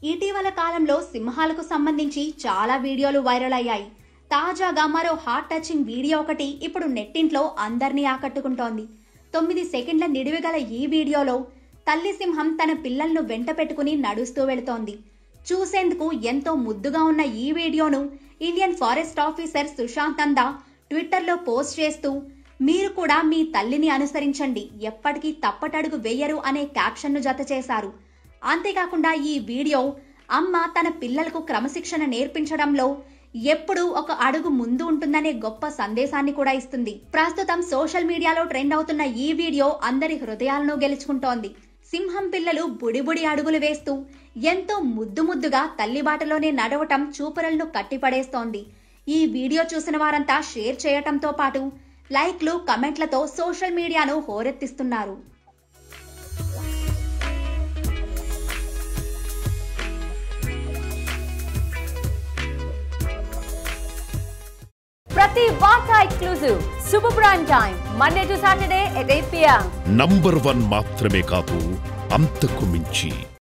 ఇటీవల కాలంలో సింహాలకు సంబంధించి చాలా వీడియోలు వైరల్ అయ్యాయి తాజాగా మరో హార్ట్ టచింగ్ వీడియో ఒకటి ఇప్పుడు నెట్టింట్లో అందరినీ ఆకట్టుకుంటోంది తొమ్మిది సెకండ్ల నిడివి గల ఈ వీడియోలో తల్లి సింహం తన పిల్లలను వెంట పెట్టుకుని నడుస్తూ వెళుతోంది చూసేందుకు ఎంతో ముద్దుగా ఉన్న ఈ వీడియోను Indian forest officer Sushant Nanda ట్విట్టర్లో పోస్ట్ చేస్తూ మీరు కూడా మీ తల్లిని అనుసరించండి ఎప్పటికీ తప్పటడుగు వేయరు అనే క్యాప్షన్ను జత చేశారు అంతేకాకుండా ఈ వీడియో అమ్మ తన పిల్లలకు క్రమశిక్షణ నేర్పించడంలో ఎప్పుడూ ఒక అడుగు ముందు ఉంటుందనే గొప్ప సందేశాన్ని కూడా ఇస్తుంది ప్రస్తుతం సోషల్ మీడియాలో ట్రెండ్ అవుతున్న ఈ వీడియో అందరి హృదయాలను గెలుచుకుంటోంది సింహం పిల్లలు బుడిబుడి అడుగులు వేస్తూ ఎంతో ముద్దు ముద్దుగా తల్లి బాటలోనే నడవటం చూపురలను కట్టిపడేస్తోంది ఈ వీడియో చూసిన వారంతా షేర్ చేయటంతో పాటు లైక్లు కమెంట్లతో సోషల్ మీడియాను హోరెత్తిస్తున్నారు ప్రతి వార్త exclusive super prime time Monday to Saturday at eight PM number one మాత్రమే కాదు అంతకు మించి